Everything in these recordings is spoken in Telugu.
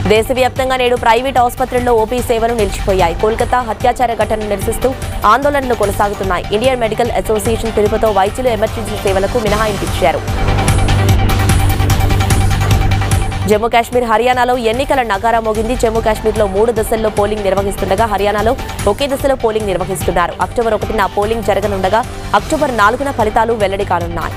దేశవ్యాప్తంగా నేడు ప్రైవేట్ ఆసుపత్రుల్లో ఓపీ సేవలు నిలిచిపోయాయి కోల్కతా హత్యాచార ఘటనను నిరసిస్తూ ఆందోళనలు కొనసాగుతున్నాయి ఇండియన్ మెడికల్ అసోసియేషన్ పిలుపుతో వైద్యులు ఎమర్జెన్సీ సేవలకు మినహాయింపు ఇచ్చారు జమ్మూ కాశ్మీర్ హర్యానాలో ఎన్నికల నగారా మోగింది జమ్మూ కాశ్మీర్లో మూడు దశల్లో పోలింగ్ నిర్వహిస్తుండగా హర్యానాలో ఒకే దశలో పోలింగ్ నిర్వహిస్తున్నారు అక్టోబర్ ఒకటిన పోలింగ్ జరగనుండగా అక్టోబర్ నాలుగున ఫలితాలు వెల్లడి కానున్నాయి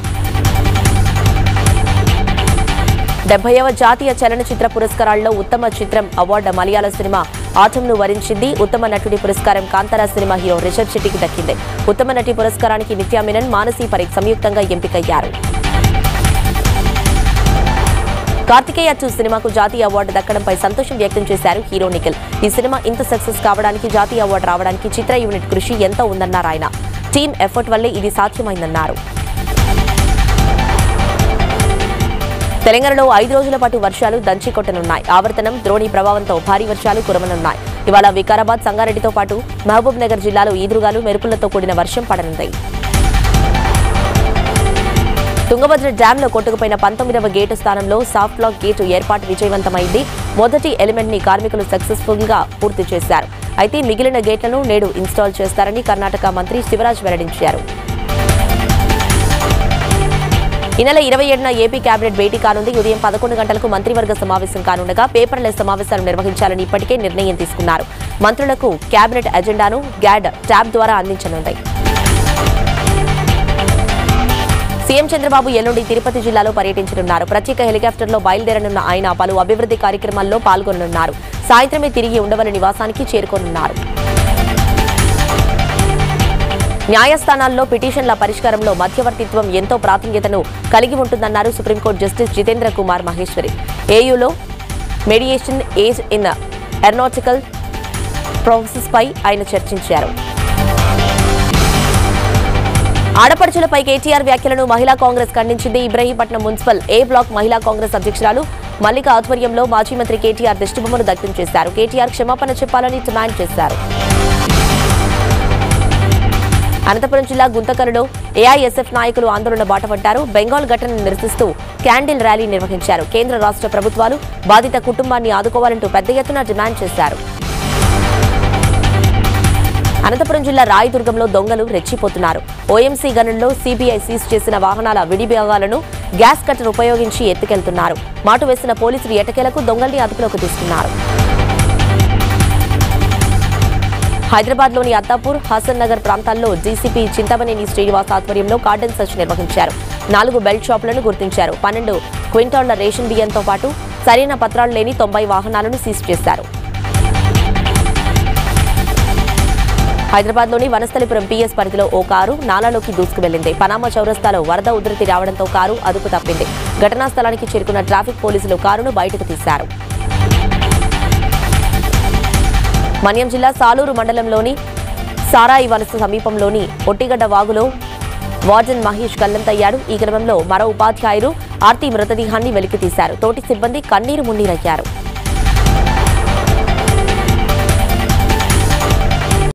డెబ్బైవ జాతీయ చలనచిత్ర పురస్కారాల్లో ఉత్తమ చిత్రం అవార్డు మలయాళ సినిమా ఆటంను వరించింది ఉత్తమ నటుడి పురస్కారం కాంతారా సినిమా హీరో రిషబ్ శెట్టికి దక్కింది ఉత్తమ నటి పురస్కారానికి నిత్యా మీనన్ మానసీ పరీక్ సంయుక్తంగా ఎంపికయ్యారు కార్తికేయ టూ సినిమాకు జాతీయ అవార్డు దక్కడంపై సంతోషం వ్యక్తం చేశారు హీరో నిఖిల్ ఈ సినిమా ఇంత సక్సెస్ కావడానికి జాతీయ అవార్డు రావడానికి చిత్ర యూనిట్ కృషి ఎంతో ఉందన్నారు ఆయన టీమ్ ఎఫర్ట్ వల్లే ఇది సాధ్యమైందన్నారు తెలంగాణలో ఐదు రోజుల పాటు వర్షాలు దంచి కొట్టనున్నాయి ఆవర్తనం ద్రోణి ప్రభావంతో భారీ వర్షాలు కురవనున్నాయి ఇవాళ వికారాబాద్ సంగారెడ్డితో పాటు మహబూబ్ నగర్ జిల్లాలో ఈదురుగాలు మెరుపులతో కూడిన వర్షం పడనుంది తుంగభద్ర డ్యాంలో కొట్టుకుపోయిన పంతొమ్మిదవ గేటు స్థానంలో సాఫ్ట్ లాక్ గేటు ఏర్పాటు విజయవంతమైంది మొదటి ఎలిమెంట్ ని కార్మికులు సక్సెస్ఫుల్ గా పూర్తి చేశారు అయితే మిగిలిన గేట్లను నేడు ఇన్స్టాల్ చేస్తారని కర్ణాటక మంత్రి శివరాజ్ వెల్లడించారు ఈ నెల ఇరవై ఏడున ఏపీ కేబినెట్ భేటీ కానుంది ఉదయం పదకొండు గంటలకు మంత్రివర్గ సమావేశం కానుండగా పేపర్లెస్ సమావేశాలు నిర్వహించాలని ఇప్పటికే నిర్ణయం తీసుకున్నారు మంత్రులకు కేబినెట్ ఎజెండాను గ్యాడ్ ట్యాబ్ ద్వారా అందించనుంది సీఎం చంద్రబాబు ఎల్లుండి తిరుపతి జిల్లాలో పర్యటించనున్నారు ప్రత్యేక హెలికాప్టర్లో బయలుదేరనున్న ఆయన పలు అభివృద్ధి కార్యక్రమాల్లో పాల్గొననున్నారు సాయంత్రమే తిరిగి ఉండవల్లి నివాసానికి చేరుకోనున్నారు న్యాయస్థానాల్లో పిటిషన్ల పరిష్కారంలో మధ్యవర్తిత్వం ఎంతో ప్రాధాన్యతను కలిగి ఉంటుందన్నారు సుప్రీంకోర్టు జస్టిస్ జితేంద్ర కుమార్ మహేశ్వరి ఏయూలో mediation age in aeronautical process పై ఆయన చర్చించారు ఆడపడుచులపై కేటీఆర్ వ్యాఖ్యలను మహిళా కాంగ్రెస్ ఖండించింది ఇబ్రహీంపట్నం మున్సిపల్ ఏ బ్లాక్ మహిళా కాంగ్రెస్ అధ్యక్షురాలు మల్లిక ఆధ్వర్యంలో మాజీ మంత్రి కేటీఆర్ దిష్టిబొమ్మను దగ్ధం చేశారు కేటీఆర్ క్షమాపణ చెప్పాలని డిమాండ్ చేశారు అనంతపురం జిల్లా గుంతకరులో ఏఐఎస్ఎఫ్ నాయకులు ఆందోళన బాటపట్టారు బెంగాల్ ఘటనను నిరసిస్తూ క్యాండిల్ ర్యాలీ నిర్వహించారు కేంద్ర రాష్ట్ర ప్రభుత్వాలు బాధిత కుటుంబాన్ని ఆదుకోవాలంటూ పెద్ద ఎత్తున డిమాండ్ చేశారు అనంతపురం జిల్లా రాయదుర్గంలో దొంగలు రెచ్చిపోతున్నారు ఓఎంసీ గనుల్లో సీబీఐ సీజ్ చేసిన వాహనాల విడిభాగాలను గ్యాస్ కట్టర్ ఉపయోగించి ఎత్తుకెళ్తున్నారు మాటు వేసిన పోలీసులు ఎటకేలకు దొంగల్ని అదుపులోకి తీసుకున్నారు హైదరాబాద్లోని అత్తాపూర్ హసన్ నగర్ ప్రాంతాల్లో డీసీపీ చింతమనేని శ్రీనివాస్ ఆధ్వర్యంలో కార్డన్ సెర్చ్ నిర్వహించారు నాలుగు బెల్ట్ షాపులను గుర్తించారు పన్నెండు క్వింటాళ్ల రేషన్ బియ్యంతో పాటు సరైన పత్రాలు లేని తొంభై వాహనాలను సీజ్ చేశారు హైదరాబాద్లోని వనస్థలిపురం పీఎస్ పరిధిలో ఓ కారు నాలాలోకి దూసుకు వెళ్లింది పనామా చౌరస్తాలో వరద ఉధృతి రావడంతో కారు అదుపు తప్పింది ఘటనా స్థలానికి చేరుకున్న ట్రాఫిక్ పోలీసులు కారును బయటకు తీశారు మన్యం జిల్లా సాలూరు మండలంలోని సారాయి వలస సమీపంలోని ఒట్టిగడ్డ వాగులో వార్డెన్ మహేష్ గల్లంతయ్యాడు ఈ క్రమంలో మరో ఉపాధ్యాయులు ఆర్తి మృతదేహాన్ని వెలికితీశారు తోటి సిబ్బంది కన్నీరు మున్నీరయ్యారు